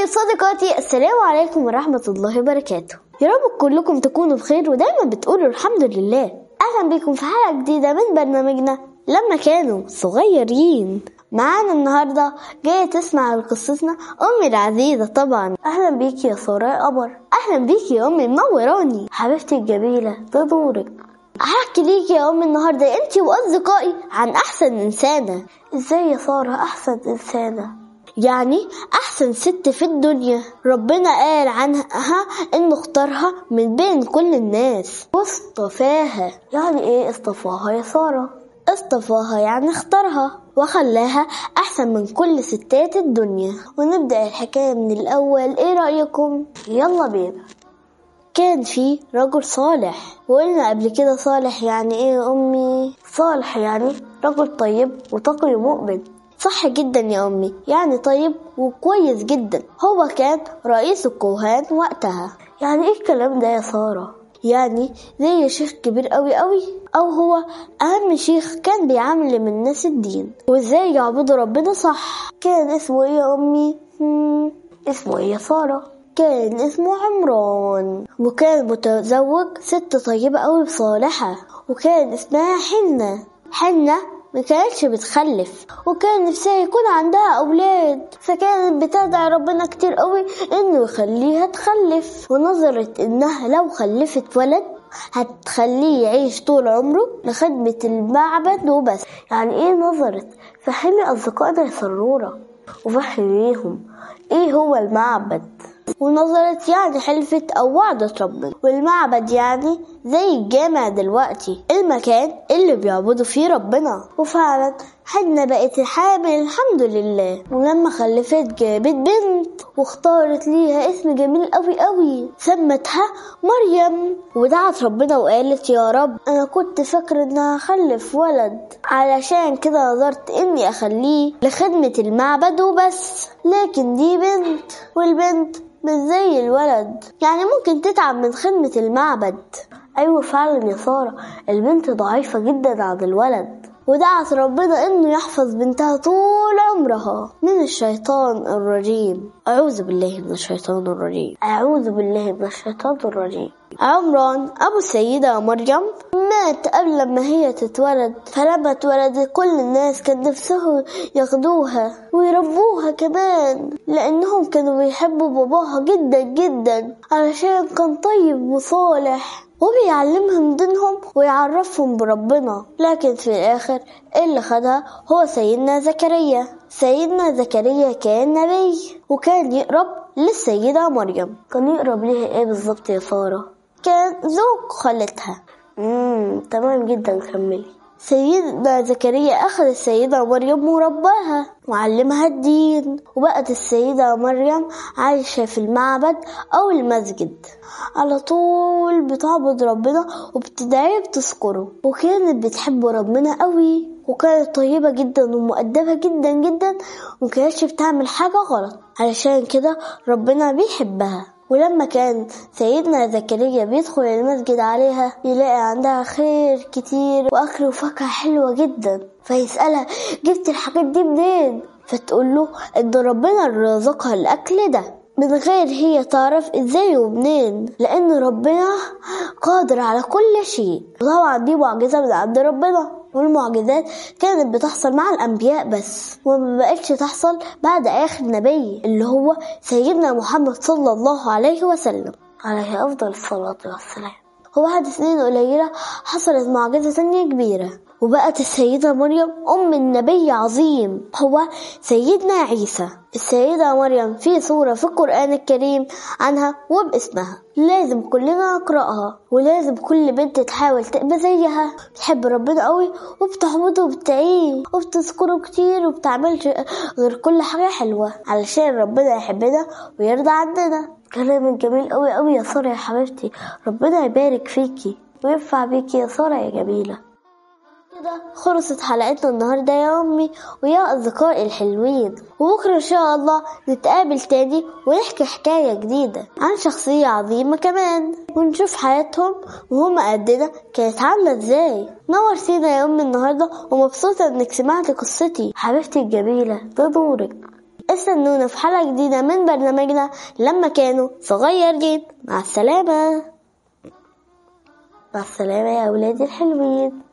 طيب صديقاتي السلام عليكم ورحمة الله وبركاته يا رب كلكم تكونوا بخير ودايما بتقولوا الحمد لله أهلا بكم في حلقة جديدة من برنامجنا لما كانوا صغيرين معانا النهاردة جاية تسمع قصتنا أمي العزيزة طبعا أهلا بيكي يا سارة يا قمر أهلا بيكي يا أمي منوراني حبيبتي الجميلة ده دورك هحكي ليكي يا أمي النهاردة أنتي وأصدقائي عن أحسن إنسانة إزاي يا سارة أحسن إنسانة يعني أحسن ست في الدنيا ربنا قال عنها إنه اختارها من بين كل الناس واصطفاها يعني إيه اصطفاها يا سارة؟ اصطفاها يعني اختارها وخلاها أحسن من كل ستات الدنيا ونبدأ الحكاية من الأول إيه رأيكم؟ يلا بينا كان في رجل صالح وقلنا قبل كده صالح يعني ايه يا امي صالح يعني رجل طيب وتقي ومؤمن صح جدا يا امي يعني طيب وكويس جدا هو كان رئيس الكهان وقتها يعني ايه الكلام ده يا ساره يعني زي شيخ كبير قوي قوي او هو اهم شيخ كان بيعلم الناس الدين وازاي يعبدوا ربنا صح كان اسمه ايه يا امي مم. اسمه ايه يا ساره كان اسمه عمران وكان متزوج ست طيبة أوي وصالحة وكان اسمها حنة حنة ما كانتش بتخلف وكان نفسها يكون عندها أولاد فكانت بتدعي ربنا كتير قوي إنه يخليها تخلف ونظرت إنها لو خلفت ولد هتخليه يعيش طول عمره لخدمة المعبد وبس يعني إيه نظرت فهمي أصدقائنا يا سرورة وفهميهم إيه هو المعبد ونظرت يعني حلفت أو وعدت ربنا والمعبد يعني زي الجامع دلوقتي المكان اللي بيعبدوا فيه ربنا وفعلا حنا بقت حامل الحمد لله ولما خلفت جابت بنت واختارت ليها اسم جميل قوي قوي سمتها مريم ودعت ربنا وقالت يا رب انا كنت فاكرة انها هخلف ولد علشان كده نظرت اني اخليه لخدمة المعبد وبس لكن دي بنت والبنت مش زي الولد يعني ممكن تتعب من خدمة المعبد أيوة فعلا يا سارة البنت ضعيفة جدا عن الولد ودعت ربنا انه يحفظ بنتها طول عمرها من الشيطان الرجيم اعوذ بالله من الشيطان الرجيم اعوذ بالله من الشيطان الرجيم عمران ابو السيدة مريم مات قبل ما هي تتولد فلما اتولدت كل الناس كان نفسهم ياخدوها ويربوها كمان لانهم كانوا بيحبوا باباها جدا جدا علشان كان طيب وصالح وبيعلمهم دينهم ويعرفهم بربنا لكن في الآخر اللي خدها هو سيدنا زكريا سيدنا زكريا كان نبي وكان يقرب للسيدة مريم كان يقرب ليها ايه بالظبط يا سارة كان زوج خالتها امم تمام جدا كملي سيدنا زكريا أخذ السيدة مريم ورباها وعلمها الدين وبقت السيدة مريم عايشة في المعبد أو المسجد على طول بتعبد ربنا وبتدعيه بتذكره وكانت بتحب ربنا قوي وكانت طيبة جدا ومؤدبة جدا جدا ومكانتش بتعمل حاجة غلط علشان كده ربنا بيحبها ولما كان سيدنا زكريا بيدخل المسجد عليها يلاقي عندها خير كتير وأكل وفاكهة حلوة جدا فيسألها جبت الحاجات دي منين فتقول له إن ربنا رزقها الأكل ده من غير هي تعرف ازاي ومنين لأن ربنا قادر على كل شيء وطبعا دي معجزة من عند ربنا والمعجزات كانت بتحصل مع الأنبياء بس وما بقتش تحصل بعد آخر نبي اللي هو سيدنا محمد صلى الله عليه وسلم عليه أفضل الصلاة والسلام وبعد سنين قليلة حصلت معجزة تانية كبيرة وبقت السيدة مريم أم النبي عظيم هو سيدنا عيسى السيدة مريم في سورة في القرآن الكريم عنها وباسمها لازم كلنا نقرأها ولازم كل بنت تحاول تبقى زيها بتحب ربنا قوي وبتحمده وبتعيه وبتذكره كتير وبتعملش غير كل حاجة حلوة علشان ربنا يحبنا ويرضى عننا كلام جميل قوي قوي يا سارة يا حبيبتي ربنا يبارك فيكي وينفع بيكي يا سارة يا جميلة كده خلصت حلقتنا النهاردة يا أمي ويا أصدقائي الحلوين وبكرة إن شاء الله نتقابل تاني ونحكي حكاية جديدة عن شخصية عظيمة كمان ونشوف حياتهم وهم قدنا كانت عاملة ازاي نورتينا يا أمي النهاردة ومبسوطة إنك سمعت قصتي حبيبتي الجميلة ده دورك استنونا في حلقة جديدة من برنامجنا لما كانوا صغيرين مع السلامة مع السلامة يا أولادي الحلوين